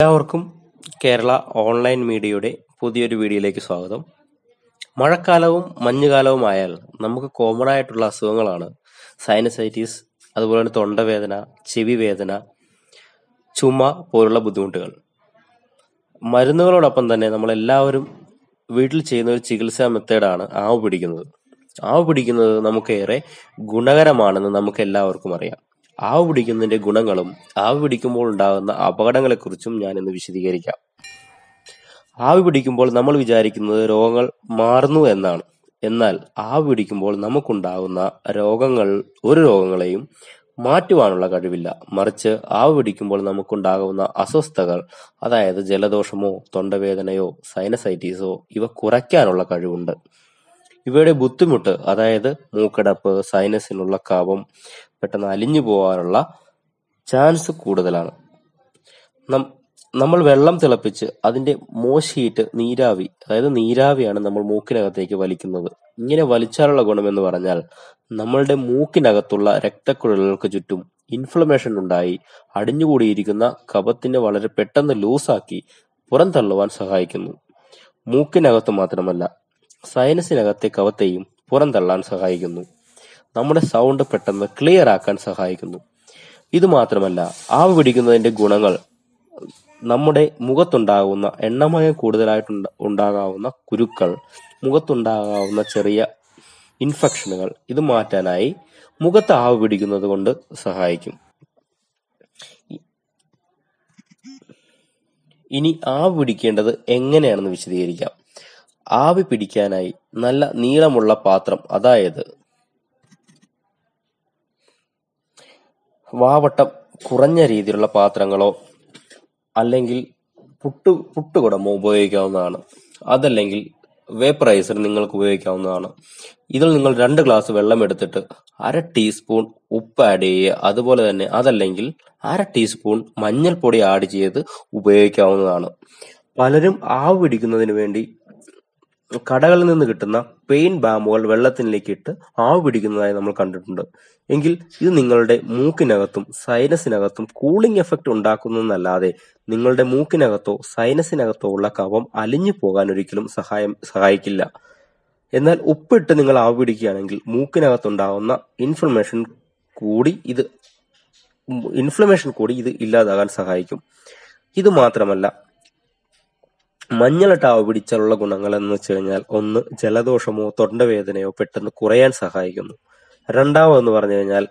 എല്ലാവർക്കും കേരള ഓൺലൈൻ മീഡിയയുടെ പുതിയൊരു വീഡിയോയിലേക്ക് സ്വാഗതം മഴക്കാലവും മഞ്ഞുകാലവും ആയാൽ നമുക്ക് കോമൺ ആയിട്ടുള്ള അസുഖങ്ങളാണ് സൈനസൈറ്റിസ് അതുപോലെ തന്നെ തൊണ്ടവേദന ചെവി വേദന ചുമ പോലുള്ള ബുദ്ധിമുട്ടുകൾ മരുന്നുകളോടൊപ്പം തന്നെ നമ്മൾ എല്ലാവരും വീട്ടിൽ ചെയ്യുന്ന ഒരു ചികിത്സാ മെത്തേഡാണ് ആവ് പിടിക്കുന്നത് ആവ് പിടിക്കുന്നത് നമുക്കേറെ ഗുണകരമാണെന്ന് നമുക്ക് എല്ലാവർക്കും അറിയാം ആവ് പിടിക്കുന്നതിന്റെ ഗുണങ്ങളും ആവ് പിടിക്കുമ്പോൾ ഉണ്ടാകുന്ന അപകടങ്ങളെക്കുറിച്ചും ഞാൻ ഇന്ന് വിശദീകരിക്കാം ആവി പിടിക്കുമ്പോൾ നമ്മൾ വിചാരിക്കുന്നത് രോഗങ്ങൾ മാറുന്നു എന്നാണ് എന്നാൽ ആവി പിടിക്കുമ്പോൾ നമുക്കുണ്ടാകുന്ന രോഗങ്ങൾ ഒരു രോഗങ്ങളെയും മാറ്റുവാനുള്ള കഴിവില്ല മറിച്ച് ആവി പിടിക്കുമ്പോൾ നമുക്കുണ്ടാകുന്ന അസ്വസ്ഥതകൾ അതായത് ജലദോഷമോ തൊണ്ടവേദനയോ സൈനസൈറ്റീസോ ഇവ കുറയ്ക്കാനുള്ള കഴിവുണ്ട് ഇവയുടെ ബുദ്ധിമുട്ട് അതായത് മൂക്കടപ്പ് സൈനസിനുള്ള കഫം പെട്ടെന്ന് അലിഞ്ഞു പോകാനുള്ള ചാൻസ് കൂടുതലാണ് നം- നമ്മൾ വെള്ളം തിളപ്പിച്ച് അതിന്റെ മോശിയിട്ട് നീരാവി അതായത് നീരാവിയാണ് നമ്മൾ മൂക്കിനകത്തേക്ക് വലിക്കുന്നത് ഇങ്ങനെ വലിച്ചാലുള്ള ഗുണമെന്ന് പറഞ്ഞാൽ നമ്മളുടെ മൂക്കിനകത്തുള്ള രക്തക്കുഴലുകൾക്ക് ചുറ്റും ഇൻഫ്ലമേഷൻ ഉണ്ടായി അടിഞ്ഞുകൂടിയിരിക്കുന്ന കഫത്തിനെ വളരെ പെട്ടെന്ന് ലൂസാക്കി പുറന്തള്ളുവാൻ സഹായിക്കുന്നു മൂക്കിനകത്ത് മാത്രമല്ല സൈനസിനകത്തെ കവത്തെയും പുറന്തള്ളാൻ സഹായിക്കുന്നു നമ്മുടെ സൗണ്ട് പെട്ടെന്ന് ക്ലിയർ ആക്കാൻ സഹായിക്കുന്നു ഇത് മാത്രമല്ല ആവി പിടിക്കുന്നതിന്റെ ഗുണങ്ങൾ നമ്മുടെ മുഖത്തുണ്ടാകുന്ന എണ്ണമയം കൂടുതലായിട്ട് ഉണ്ടാകാവുന്ന കുരുക്കൾ മുഖത്തുണ്ടാകാവുന്ന ചെറിയ ഇൻഫെക്ഷനുകൾ ഇത് മാറ്റാനായി മുഖത്ത് ആവി പിടിക്കുന്നത് കൊണ്ട് സഹായിക്കും ഇനി ആവി പിടിക്കേണ്ടത് എങ്ങനെയാണെന്ന് വിശദീകരിക്കാം ആവി പിടിക്കാനായി നല്ല നീളമുള്ള പാത്രം അതായത് വാവട്ടം കുറഞ്ഞ രീതിയിലുള്ള പാത്രങ്ങളോ അല്ലെങ്കിൽ പുട്ടു പുട്ടുകുടമോ ഉപയോഗിക്കാവുന്നതാണ് അതല്ലെങ്കിൽ വേപ്പറൈസർ നിങ്ങൾക്ക് ഉപയോഗിക്കാവുന്നതാണ് ഇതിൽ നിങ്ങൾ രണ്ട് ഗ്ലാസ് വെള്ളം എടുത്തിട്ട് അര ടീസ്പൂൺ ഉപ്പ് ആഡ് ചെയ്യുക അതുപോലെ തന്നെ അതല്ലെങ്കിൽ അര ടീസ്പൂൺ മഞ്ഞൾപ്പൊടി ആഡ് ചെയ്ത് ഉപയോഗിക്കാവുന്നതാണ് പലരും ആവ് പിടിക്കുന്നതിന് വേണ്ടി കടകളിൽ നിന്ന് കിട്ടുന്ന പെയിൻ ബാമുകൾ വെള്ളത്തിലേക്ക് ഇട്ട് ആവ് പിടിക്കുന്നതായി നമ്മൾ കണ്ടിട്ടുണ്ട് എങ്കിൽ ഇത് നിങ്ങളുടെ മൂക്കിനകത്തും സൈനസിനകത്തും കൂളിംഗ് എഫക്റ്റ് ഉണ്ടാക്കുന്നതല്ലാതെ നിങ്ങളുടെ മൂക്കിനകത്തോ സൈനസിനകത്തോ ഉള്ള കഫം അലിഞ്ഞു പോകാൻ ഒരിക്കലും സഹായം സഹായിക്കില്ല എന്നാൽ ഉപ്പിട്ട് നിങ്ങൾ ആവി പിടിക്കുകയാണെങ്കിൽ മൂക്കിനകത്തുണ്ടാവുന്ന ഇൻഫ്ലമേഷൻ കൂടി ഇത് ഇൻഫ്ലമേഷൻ കൂടി ഇത് ഇല്ലാതാകാൻ സഹായിക്കും ഇത് മാത്രമല്ല മഞ്ഞളിട്ട് ആവി പിടിച്ചാലുള്ള ഗുണങ്ങൾ എന്ന് വെച്ച് കഴിഞ്ഞാൽ ഒന്ന് ജലദോഷമോ തൊണ്ടവേദനയോ പെട്ടെന്ന് കുറയാൻ സഹായിക്കുന്നു രണ്ടാമതെന്ന് പറഞ്ഞു കഴിഞ്ഞാൽ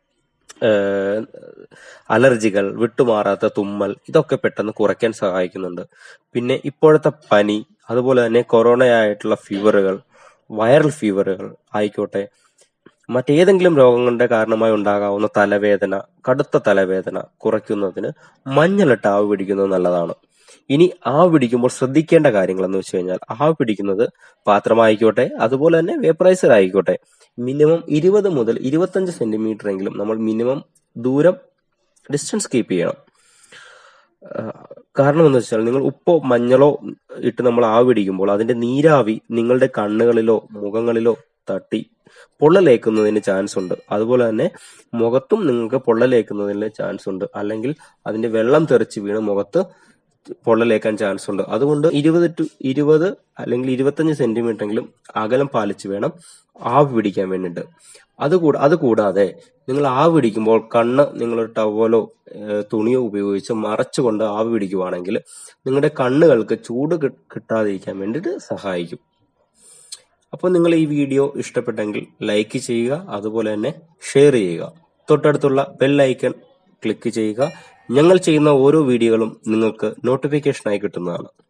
ഏഹ്, അലർജികൾ വിട്ടുമാറാത്ത തുമ്മൽ ഇതൊക്കെ പെട്ടെന്ന് കുറയ്ക്കാൻ സഹായിക്കുന്നുണ്ട് പിന്നെ ഇപ്പോഴത്തെ പനി അതുപോലെ തന്നെ കൊറോണയായിട്ടുള്ള ഫീവറുകൾ വൈറൽ ഫീവറുകൾ ആയിക്കോട്ടെ മറ്റേതെങ്കിലും രോഗങ്ങളുടെ കാരണമായി ഉണ്ടാകാവുന്ന തലവേദന കടുത്ത തലവേദന കുറയ്ക്കുന്നതിന് മഞ്ഞളിട്ട് ആവി പിടിക്കുന്നത് നല്ലതാണ് ഇനി ആവി പിടിക്കുമ്പോൾ ശ്രദ്ധിക്കേണ്ട കാര്യങ്ങൾ എന്ന് വെച്ച് കഴിഞ്ഞാൽ ആവി പിടിക്കുന്നത് പാത്രമായിക്കോട്ടെ അതുപോലെ തന്നെ വേപ്പറൈസർ ആയിക്കോട്ടെ മിനിമം ഇരുപത് മുതൽ ഇരുപത്തഞ്ച് സെന്റിമീറ്റർ എങ്കിലും നമ്മൾ മിനിമം ദൂരം ഡിസ്റ്റൻസ് കീപ്പ് ചെയ്യണം ആഹ് കാരണം എന്ന് വെച്ചാൽ നിങ്ങൾ ഉപ്പോ മഞ്ഞളോ ഇട്ട് നമ്മൾ ആവി പിടിക്കുമ്പോൾ അതിന്റെ നീരാവി നിങ്ങളുടെ കണ്ണുകളിലോ മുഖങ്ങളിലോ തട്ടി പൊള്ളലേക്കുന്നതിന് ചാൻസ് ഉണ്ട് അതുപോലെ തന്നെ മുഖത്തും നിങ്ങൾക്ക് പൊള്ളലേക്കുന്നതിന് ചാൻസ് ഉണ്ട് അല്ലെങ്കിൽ അതിന്റെ വെള്ളം തെറിച്ച് വീണ് മുഖത്ത് പൊള്ളലേക്കാൻ ചാൻസ് ഉണ്ട് അതുകൊണ്ട് ഇരുപത് ടു ഇരുപത് അല്ലെങ്കിൽ ഇരുപത്തഞ്ച് സെന്റിമീറ്റർ എങ്കിലും അകലം പാലിച്ച് വേണം ആവി പിടിക്കാൻ വേണ്ടിയിട്ട് അത് കൂടാ അത് കൂടാതെ നിങ്ങൾ ആവി പിടിക്കുമ്പോൾ കണ്ണ് നിങ്ങളൊരു ടവലോ ഏഹ്, തുണിയോ ഉപയോഗിച്ച് മറച്ചുകൊണ്ട് ആവി പിടിക്കുവാണെങ്കിൽ നിങ്ങളുടെ കണ്ണുകൾക്ക് ചൂട് കി- കിട്ടാതിരിക്കാൻ വേണ്ടിയിട്ട് സഹായിക്കും അപ്പോൾ നിങ്ങൾ ഈ വീഡിയോ ഇഷ്ടപ്പെട്ടെങ്കിൽ ലൈക്ക് ചെയ്യുക അതുപോലെ തന്നെ ഷെയർ ചെയ്യുക തൊട്ടടുത്തുള്ള ബെൽ ഐക്കൺ ക്ലിക്ക് ചെയ്യുക ഞങ്ങൾ ചെയ്യുന്ന ഓരോ വീഡിയോകളും നിങ്ങൾക്ക് നോട്ടിഫിക്കേഷനായി കിട്ടുന്നതാണ്